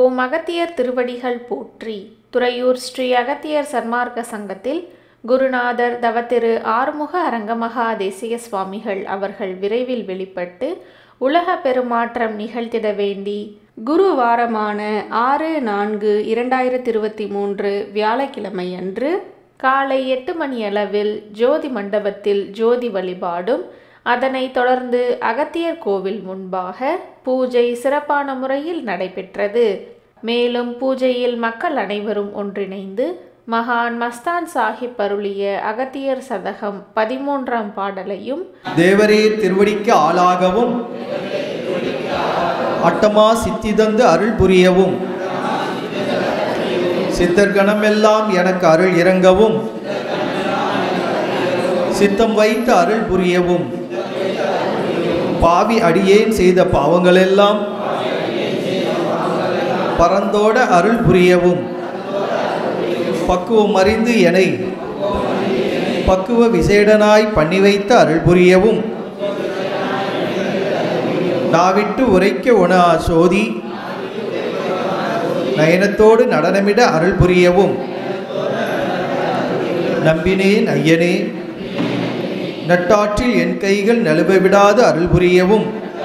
ஓம் அகத்தியர் திருவடிகள் போற்றி துறையூர் ஸ்ரீ அகத்தியர் சன்மார்க்க சங்கத்தில் குருநாதர் தவத்திரு ஆறுமுக அரங்கமகா தேசிய சுவாமிகள் அவர்கள் விரைவில் வெளிப்பட்டு உலக பெருமாற்றம் நிகழ்த்திட வேண்டி குரு வாரமான ஆறு நான்கு இரண்டாயிரத்தி இருபத்தி மூன்று வியாழக்கிழமை அன்று காலை எட்டு மணி அளவில் ஜோதி மண்டபத்தில் ஜோதி வழிபாடும் அதனைத் தொடர்ந்து அகத்தியர் கோவில் முன்பாக பூஜை சிறப்பான முறையில் நடைபெற்றது மேலும் பூஜையில் மக்கள் அனைவரும் ஒன்றிணைந்து மகான் மஸ்தான் சாஹிப் அருளிய அகத்தியர் சதகம் பதிமூன்றாம் பாடலையும் தேவரே திருவடிக்கு ஆளாகவும் அட்டமா சித்தி தந்து அருள் புரியவும் சித்தர்கணமெல்லாம் எனக்கு அருள் இறங்கவும் சித்தம் வைத்து அருள் புரியவும் பாவி அடியேன் செய்த பாவங்களெல்லாம் பரந்தோட அருள் புரியவும் பக்குவம் அறிந்து எனை பக்குவ விசேடனாய் பண்ணி வைத்த அருள் புரியவும் நாவிட்டு உரைக்க உணா சோதி நயனத்தோடு நடனமிட அருள் புரியவும் நம்பினேன் ஐயனே நட்டாற்றில் என் கைகள் நழுவ விடாது அருள் புரியவும்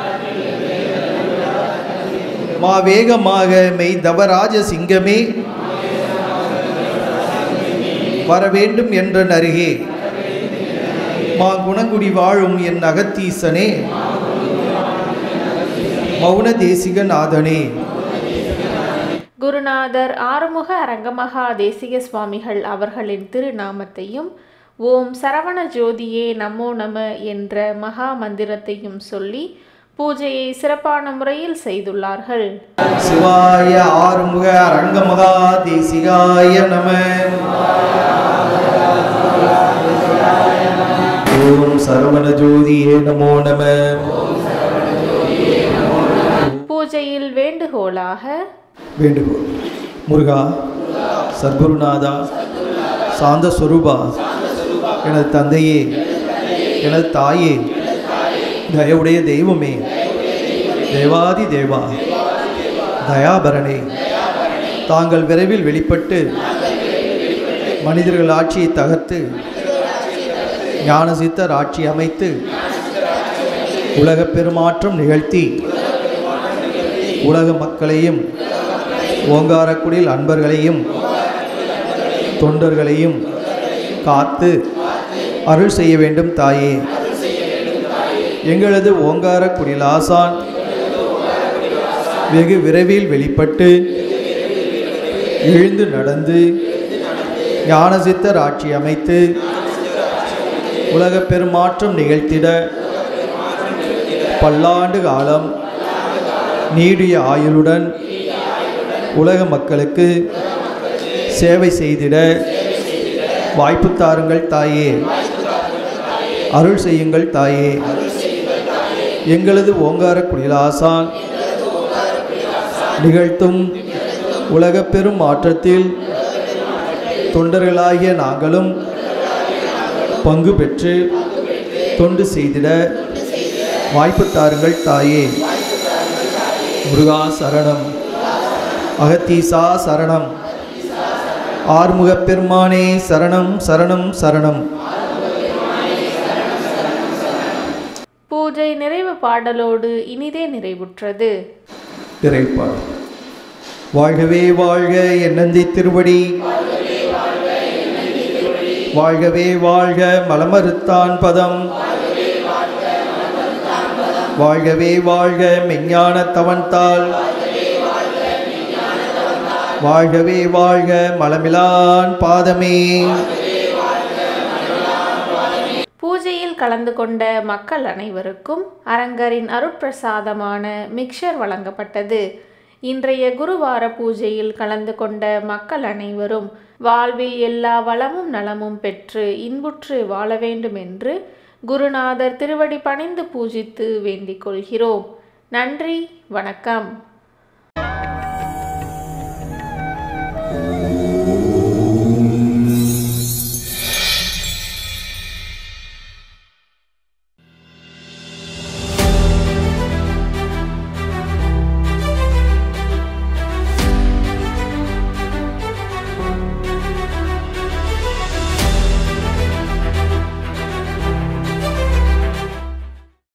மா வேகமாக மெய் தவராஜ சிங்கமே வர வேண்டும் என்ற நருகே மா குணங்குடி வாழும் என் அகத்தீசனே மௌன தேசிக நாதனே குருநாதர் ஆறுமுக அரங்கமகா தேசிக சுவாமிகள் அவர்களின் திருநாமத்தையும் ஓம் சரவண ஜோதியே நமோ நம என்ற மகா மந்திரத்தையும் சொல்லி பூஜையை சிறப்பான முறையில் செய்துள்ளார்கள் சிவாய ஆறுமுக அரங்கமகா தேசிகாய நம ஓம் சரவண ஜோதியே நமோ நம பூஜையில் வேண்டுகோளாக வேண்டுகோள் முருகா சத்குருநாதா சாந்த ஸ்வரூபா எனது தந்தையே எனது தாயே தயவுடைய தெய்வமே தேவாதி தேவா தயாபரணே தாங்கள் விரைவில் வெளிப்பட்டு மனிதர்கள் ஆட்சியை தகர்த்து ஞானசித்தர் ஆட்சி அமைத்து உலகப் பெருமாற்றம் நிகழ்த்தி உலக மக்களையும் ஓங்காரக்குடில் அன்பர்களையும் தொண்டர்களையும் காத்து அருள் செய்ய வேண்டும் தாயே எங்களது ஓங்காரக்குடில் ஆசான் வெகு விரைவில் வெளிப்பட்டு எழுந்து நடந்து ஞானசித்தர் ஆட்சி அமைத்து உலகப் பெருமாற்றம் நிகழ்த்திட பல்லாண்டு காலம் நீடிய ஆயுளுடன் உலக மக்களுக்கு சேவை செய்திட வாய்ப்பு தாருங்கள் தாயே அருள் செய்யுங்கள் தாயே எங்களது ஓங்கார குடிலாசான் நிகழ்த்தும் உலகப் பெரும் மாற்றத்தில் தொண்டர்களாகிய நாங்களும் பங்கு பெற்று தொண்டு செய்திட வாய்ப்பு தாருங்கள் தாயே முருகா சரணம் அகத்தீசா சரணம் ஆறுமுகப் பெருமானே சரணம் சரணம் சரணம் பூஜை நிறைவு பாடலோடு இனிதே நிறைவுற்றது திரைப்பாடு வாழ்கவே வாழ்க என்னந்தி திருவடி வாழ்கவே வாழ்க மலமறுத்தான் பதம் வாழ்கவே வாழ்க மெஞ்ஞான தவன்தாள் வாழ்கவே வாழ்க மலமிலான் பாதமே பூஜையில் கலந்து கொண்ட மக்கள் அனைவருக்கும் அரங்கரின் அருட்பிரசாதமான மிக்சர் வழங்கப்பட்டது இன்றைய குருவார பூஜையில் கலந்து கொண்ட மக்கள் அனைவரும் வாழ்வில் எல்லா வளமும் நலமும் பெற்று இன்புற்று வாழ வேண்டும் என்று குருநாதர் திருவடி பணிந்து பூஜித்து வேண்டிக் கொள்கிறோம் நன்றி வணக்கம்